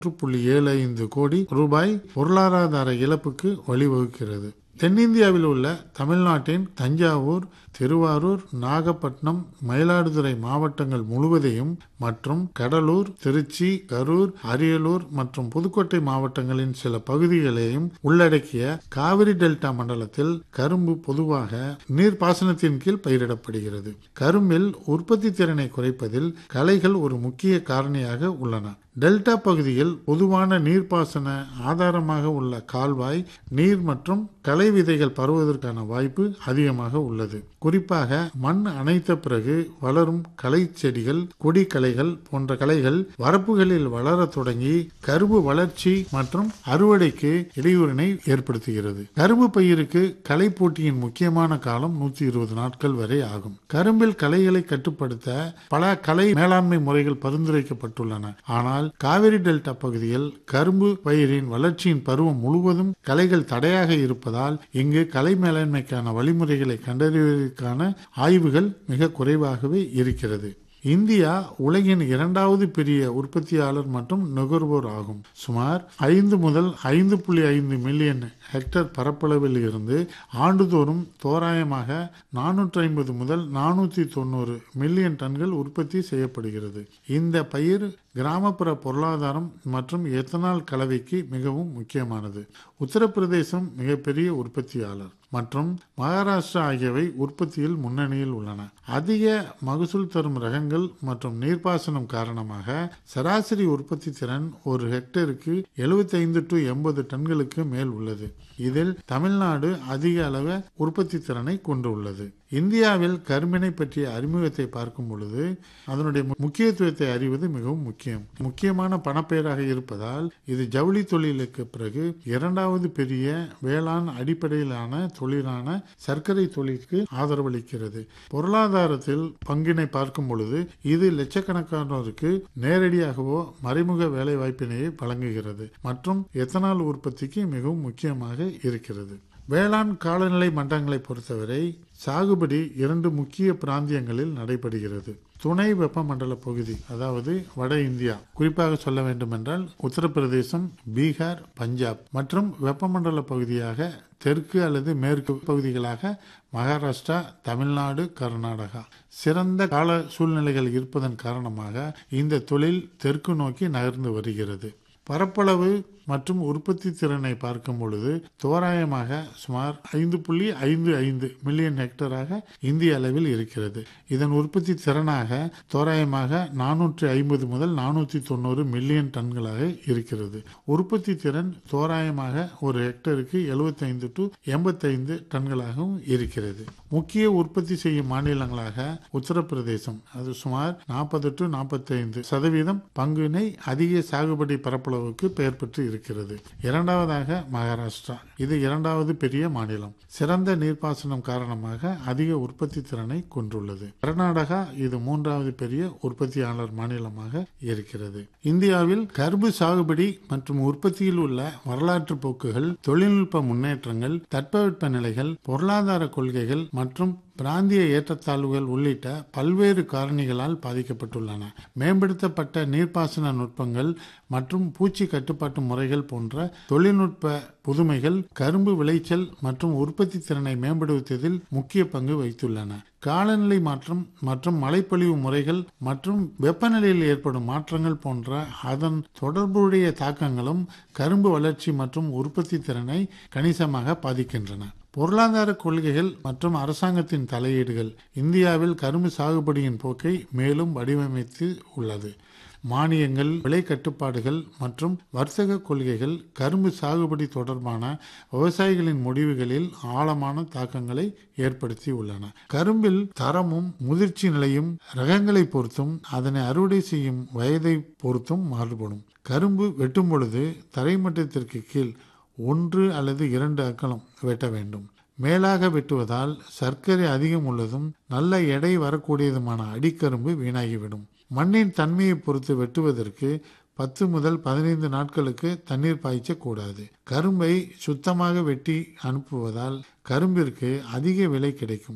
புள்ளி ஏழு ஐந்து கோடி ரூபாய் பொருளாதார இழப்புக்கு வழிவகுக்கிறது தென்னிந்தியாவில் உள்ள தமிழ்நாட்டின் தஞ்சாவூர் திருவாரூர் நாகப்பட்டினம் மயிலாடுதுறை மாவட்டங்கள் முழுவதையும் மற்றும் கடலூர் திருச்சி கரூர் அரியலூர் மற்றும் புதுக்கோட்டை மாவட்டங்களின் சில பகுதிகளையும் உள்ளடக்கிய காவிரி டெல்டா மண்டலத்தில் கரும்பு பொதுவாக நீர்ப்பாசனத்தின் கீழ் பயிரிடப்படுகிறது கரும்பில் உற்பத்தி திறனை குறைப்பதில் களைகள் ஒரு முக்கிய காரணியாக உள்ளன டெல்டா பகுதியில் பொதுவான நீர்ப்பாசன ஆதாரமாக உள்ள கால்வாய் நீர் மற்றும் களை விதைகள் பருவதற்கான வாய்ப்பு அதிகமாக உள்ளது குறிப்பாக மண் அணைத்த பிறகு வளரும் களை செடிகள் கொடி களைகள் போன்ற களைகள் வரப்புகளில் வளரத் தொடங்கி கரும்பு வளர்ச்சி மற்றும் அறுவடைக்கு இடையூறினை ஏற்படுத்துகிறது கரும்பு பயிருக்கு களை போட்டியின் முக்கியமான காலம் நூத்தி இருபது நாட்கள் வரை ஆகும் கரும்பில் களைகளை கட்டுப்படுத்த பல கலை மேலாண்மை முறைகள் பரிந்துரைக்கப்பட்டுள்ளன ஆனால் காவிரி டெல்டா பகுதியில் கரும்பு பயிரின் வளர்ச்சியின் பருவம் முழுவதும் களைகள் தடையாக இருப்பதால் இங்கு கலை மேலாண்மைக்கான வழிமுறைகளை கண்டறிவதற்கான ஆய்வுகள் மிக குறைவாகவே இருக்கிறது இந்தியா உலகின் இரண்டாவது பெரிய உற்பத்தியாளர் மற்றும் நுகர்வோர் ஆகும் சுமார் ஐந்து முதல் ஐந்து புள்ளி ஐந்து மில்லியன் ஹெக்டேர் பரப்பளவில் இருந்து ஆண்டுதோறும் தோராயமாக நானூற்றி ஐம்பது முதல் நானூற்றி தொண்ணூறு மில்லியன் டன்கள் உற்பத்தி செய்யப்படுகிறது இந்த பயிர் கிராமப்புற பொருளாதாரம் மற்றும் எத்தனால் கலவைக்கு மிகவும் முக்கியமானது உத்தரப்பிரதேசம் மிகப்பெரிய உற்பத்தியாளர் மற்றும் மகாராஷ்டிரா ஆகியவை உற்பத்தியில் முன்னணியில் உள்ளன அதிக மகசூல் தரும் ரகங்கள் மற்றும் நீர்ப்பாசனம் காரணமாக சராசரி உற்பத்தி திறன் ஒரு ஹெக்டேருக்கு 75 டு எண்பது டன்களுக்கு மேல் உள்ளது இதில் தமிழ்நாடு அதிக அளவு உற்பத்தி திறனை கொண்டுள்ளது இந்தியாவில் கரும்பினை பற்றிய அறிமுகத்தை பார்க்கும் பொழுது அதனுடைய முக்கியத்துவத்தை அறிவது மிகவும் முக்கியம் முக்கியமான பணப்பெயராக இருப்பதால் இது ஜவுளி தொழிலுக்கு பிறகு இரண்டாவது பெரிய வேளாண் அடிப்படையிலான தொழிலான சர்க்கரை தொழிலுக்கு ஆதரவளிக்கிறது பொருளாதாரத்தில் பங்கினை பார்க்கும் பொழுது இது லட்சக்கணக்கானோருக்கு நேரடியாகவோ மறைமுக வேலை வாய்ப்பினையை வழங்குகிறது மற்றும் எத்தனால் உற்பத்திக்கு மிகவும் முக்கியமாக இருக்கிறது வேளாண் காலநிலை மண்டலங்களை பொறுத்தவரை சாகுபடி இரண்டு முக்கிய பிராந்தியங்களில் நடைபெறுகிறது துணை வெப்பமண்டல பகுதி அதாவது வட இந்தியா குறிப்பாக சொல்ல வேண்டுமென்றால் உத்தரப்பிரதேசம் பீகார் பஞ்சாப் மற்றும் வெப்பமண்டல பகுதியாக தெற்கு அல்லது மேற்கு பகுதிகளாக மகாராஷ்டிரா தமிழ்நாடு கர்நாடகா சிறந்த கால சூழ்நிலைகள் இருப்பதன் காரணமாக இந்த தொழில் தெற்கு நோக்கி நகர்ந்து வருகிறது பரப்பளவு மற்றும் உற்பத்தி திறனை பார்க்கும் பொழுது தோராயமாக சுமார் ஐந்து புள்ளி ஐந்து ஐந்து மில்லியன் ஹெக்டராக இந்திய அளவில் இருக்கிறது இதன் உற்பத்தி திறனாக தோராயமாக நானூற்றி ஐம்பது முதல் நானூற்றி தொண்ணூறு மில்லியன் டன்களாக இருக்கிறது உற்பத்தி திறன் தோராயமாக ஒரு ஹெக்டருக்கு எழுபத்தைந்து டு எண்பத்தைந்து டன்களாகவும் இருக்கிறது முக்கிய உற்பத்தி செய்யும் மாநிலங்களாக உத்தரப்பிரதேசம் அது சுமார் நாற்பது டு நாற்பத்தைந்து சதவீதம் பங்கினை அதிக சாகுபடி பரப்பளவுக்கு பெயர் பெற்று இருக்கிறது இரண்டாவதாக மகாராஷ்டிரா இது இரண்டாவது பெரிய மாநிலம் சிறந்த நீர்ப்பாசனம் காரணமாக அதிக உற்பத்தி திறனை கொண்டுள்ளது கர்நாடகா இது மூன்றாவது பெரிய உற்பத்தியாளர் மாநிலமாக இருக்கிறது இந்தியாவில் கரும்பு சாகுபடி மற்றும் உற்பத்தியில் உள்ள வரலாற்று போக்குகள் தொழில்நுட்ப முன்னேற்றங்கள் தட்பவெட்ப நிலைகள் பொருளாதார கொள்கைகள் மற்றும் பிராந்திய ஏற்றத்தாழ்வுகள் உள்ளிட்ட பல்வேறு காரணிகளால் பாதிக்கப்பட்டுள்ளன மேம்படுத்தப்பட்ட நீர்ப்பாசன நுட்பங்கள் மற்றும் பூச்சி கட்டுப்பாட்டு முறைகள் போன்ற தொழில்நுட்ப புதுமைகள் கரும்பு விளைச்சல் மற்றும் உற்பத்தி திறனை மேம்படுத்துவதில் முக்கிய பங்கு வைத்துள்ளன காலநிலை மாற்றம் மற்றும் மழைப்பொழிவு முறைகள் மற்றும் வெப்பநிலையில் ஏற்படும் மாற்றங்கள் போன்ற அதன் தொடர்புடைய தாக்கங்களும் கரும்பு வளர்ச்சி மற்றும் உற்பத்தி திறனை கணிசமாக பாதிக்கின்றன பொருளாதார கொள்கைகள் மற்றும் அரசாங்கத்தின் தலையீடுகள் இந்தியாவில் கரும்பு சாகுபடியின் போக்கை மேலும் வடிவமைத்து உள்ளது மானியங்கள் விலை கட்டுப்பாடுகள் மற்றும் வர்த்தக கொள்கைகள் கரும்பு சாகுபடி தொடர்பான விவசாயிகளின் முடிவுகளில் ஆழமான தாக்கங்களை ஏற்படுத்தி உள்ளன கரும்பில் தரமும் முதிர்ச்சி நிலையும் ரகங்களை பொறுத்தும் அதனை அறுவடை செய்யும் வயதை பொறுத்தும் மாறுபடும் கரும்பு வெட்டும் பொழுது தரைமட்டத்திற்கு கீழ் ஒன்று அல்லது இரண்டு அக்கலம் வெட்ட வேண்டும் மேலாக வெட்டுவதால் சர்க்கரை அதிகம் உள்ளதும் நல்ல எடை வரக்கூடியதுமான அடிக்கரும்பு வீணாகிவிடும் மண்ணின் தன்மையை பொறுத்து வெட்டுவதற்கு பத்து முதல் பதினைந்து நாட்களுக்கு தண்ணீர் பாய்ச்சக்கூடாது கரும்பை சுத்தமாக வெட்டி அனுப்புவதால் கரும்பிற்கு அதிக விலை கிடைக்கும்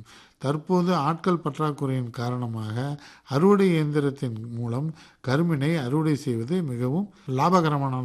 தற்போது ஆட்கள் பற்றாக்குறையின் காரணமாக அறுவடை இயந்திரத்தின் மூலம் கரும்பினை அறுவடை செய்வது மிகவும் லாபகரமான